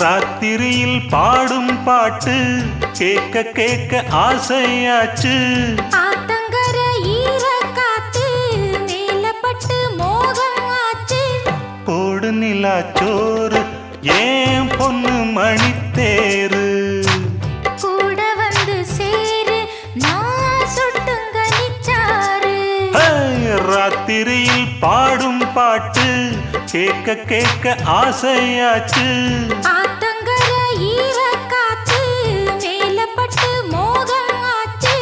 ராத்திரியில் பாடும் பாட்டு கேட்க கேட்க ஆசையாச்சு ஆத்தங்கர ஈர காத்து மேலப்பட்டு மோகம் ஆச்சு போடு நிலா சோறு ஏன் பொண்ணு மணித்தேரு கூட வந்து சேரு நான் சுட்டுங்க நிச்சாரு ஹே, ராத்திரியில் பாடும் பாட்டு கேட்க கேட்க ஆசையாச்சு ஆத்தங்கர ஈர காத்து மேலப்பட்டு மோகம் ஆச்சு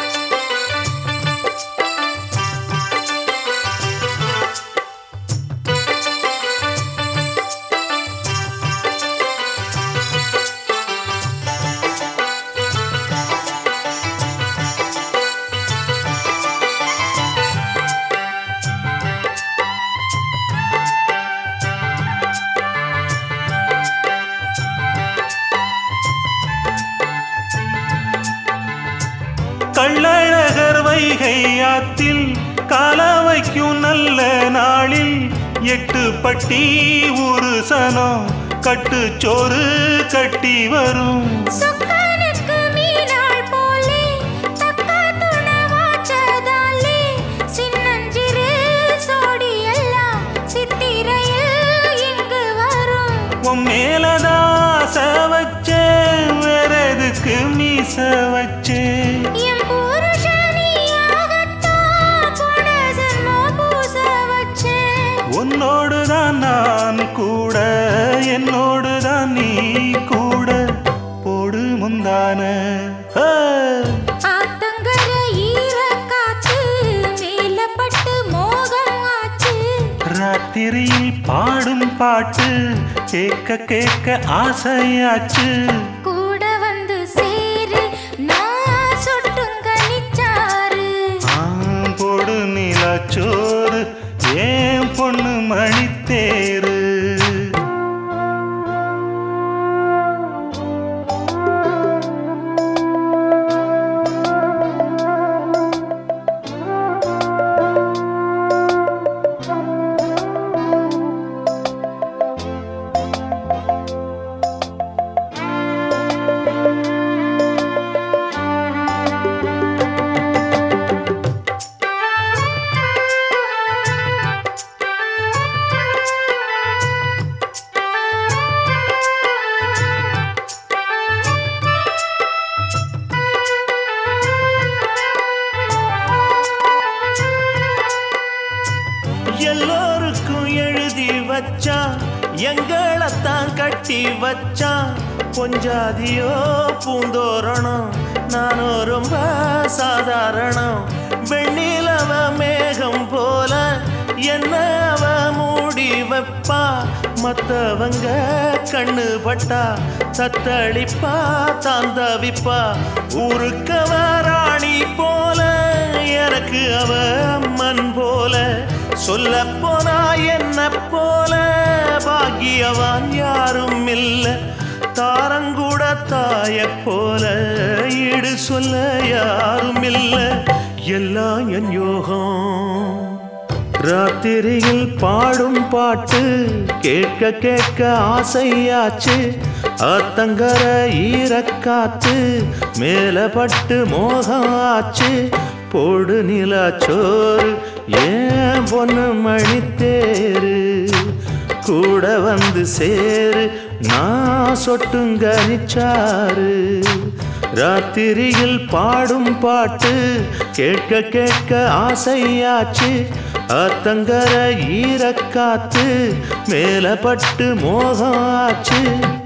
கள்ளழகர் வைகை ஆத்தில் கால வைக்கும் நல்ல நாளில் எட்டு பட்டி ஒரு சனம் கட்டுச்சோறு கட்டி வரும் சொக்கனுக்கு மீனாள் போலே தக்கா துணவாச்சதாலே சின்னஞ்சிறு சோடி எல்லாம் சித்திரையில் இங்கு வரும் உன் மேலதாச வச்சேன் வேற எதுக்கு மீச வச்சேன் என் புருஷனியாகத்தான் போன ஜென்மம் பூச வச்சேன் உன்னோடுதான் நான் கூட என்னோடுதான் நீ கூட போடு முந்தான ஆ. ஆத்தங்கர ஈர காத்து மேலப்பட்டு மோகம் ஆச்சு ராத்திரியில் பாடும் பாட்டு கேட்க கேட்க ஆசையாச்சு கூட வந்து சேரு நான் சுட்டுங்க நிச்சாரு ஆம், போடு நிலாச்சோறு ஏன் பொண்ணு மணித்தேரு எல்லோருக்கும் எழுதி வச்சான் எங்களைத்தான் கட்டி வச்சான் பொஞ்சாதியோ பூந்தோரணம் நானும் ரொம்ப சாதாரணம் வெண்ணிலவ மேகம் போல என்ன அவ மூடி வைப்பா மத்தவங்க கண்ணு பட்டா தத்தளிப்பா தான் தவிப்பா ஊருக்கவ ராணி போல எனக்கு அவ அம்மன் போல சொல்ல போனா என்ன போல பாக்கியவான் யாரும் இல்ல தாரங்கூட தாய போல ஈடு சொல்ல யாரும் இல்ல எல்லாம் என் யோகம் ராத்திரியில் பாடும் பாட்டு கேட்க கேட்க ஆசையாச்சு ஆத்தங்கர ஈரக்காத்து மேல பட்டு மோகம் ஆச்சு போடு நிலாச்சோறு ஏன் பொண்ணு மணித்தேரு கூட வந்து சேரு நான் சொட்டுங்க நிச்சாரு ராத்திரியில் பாடும் பாட்டு கேட்க கேட்க ஆசையாச்சு ஆத்தங்கர ஈரக்காத்து மேல பட்டு மோகம் ஆச்சு